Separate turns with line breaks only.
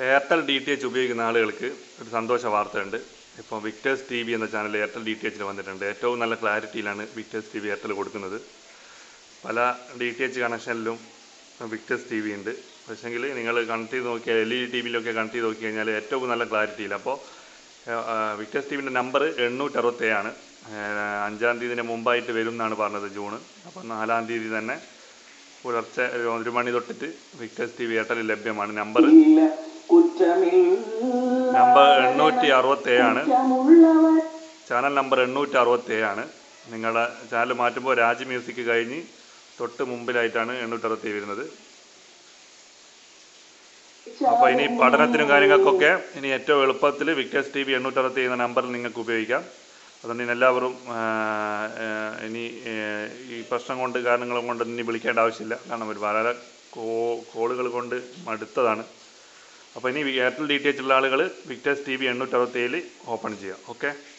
Airtel D T H ഉപയോഗിക്കുന്ന ആളുകൾക്ക് ഒരു സന്തോഷ വാർത്തയുണ്ട് ഇപ്പോൾ വിക്ടേഴ്സ് ടി വി എന്ന ചാനൽ എയർടെൽ ഡി ടി എച്ചിൽ വന്നിട്ടുണ്ട് ഏറ്റവും നല്ല ക്ലാരിറ്റിയിലാണ് വിക്ടേഴ്സ് ടി വി എയർടെൽ കൊടുക്കുന്നത് പല ഡി ടി എച്ച് കണക്ഷനിലും വിക്ടേഴ്സ് ടി വി ഉണ്ട് പക്ഷേങ്കിൽ നിങ്ങൾ കണക്ട് ചെയ്ത് നോക്കിയാൽ എൽ ഇ ഡി ടി വിയിലൊക്കെ കണക്ട് ചെയ്ത് നോക്കി കഴിഞ്ഞാൽ ഏറ്റവും നല്ല ക്ലാരിറ്റിയിൽ അപ്പോൾ വിക്ടേഴ്സ് ടി വിൻ്റെ നമ്പർ എണ്ണൂറ്റി അറുപത്തേഴാണ് അഞ്ചാം തീയതിന് മുമ്പായിട്ട് വരും എന്നാണ് പറഞ്ഞത് ജൂൺ അപ്പോൾ നാലാം തീയതി തന്നെ പുലർച്ചെ ഒരു ഒരു മണി തൊട്ടിട്ട് വിക്ടേഴ്സ് ടി വി എയർടെൽ ലഭ്യമാണ് നമ്പർ
ഇല്ല കുറ്റമില്ല
നമ്പർ എണ്ണൂറ്റി അറുപത്തേഴാണ്
കുറ്റമുള്ളവർ
ചാനൽ നമ്പർ എണ്ണൂറ്റി അറുപത്തേഴാണ് നിങ്ങളുടെ ചാനൽ മാറ്റുമ്പോൾ രാജ് മ്യൂസിക് കഴിഞ്ഞ് തൊട്ട് മുമ്പിലായിട്ടാണ് എണ്ണൂറ്റി അറുപത്തേഴ് വരുന്നത് അപ്പോൾ ഇനി പഠനത്തിനും കാര്യങ്ങൾക്കൊക്കെ ഇനി ഏറ്റവും എളുപ്പത്തിൽ വിക്ടേഴ്സ് ടി വി എണ്ണൂറ്റി അറുപത്തി എന്ന നമ്പറിൽ നിങ്ങൾക്ക് ഉപയോഗിക്കാം അതുകൊണ്ട് ഇനി എല്ലാവരും ആ, ആ, ഇനി ഏ, ഈ പ്രശ്നം കൊണ്ട് കാരണങ്ങളും കൊണ്ട് ഇനി വിളിക്കേണ്ട ആവശ്യമില്ല കാരണം ഒരു വളരെ കോ കോളുകൾ കൊണ്ട് മടുത്തതാണ് അപ്പോൾ ഇനി എയർടെൽ ഡി ടി എച്ച് ഉള്ള ആളുകൾ വിക്ടേഴ്സ് ടി വി എണ്ണൂറ്റി അറുപത്തേഴിൽ ഓപ്പൺ ചെയ്യാം ഓക്കെ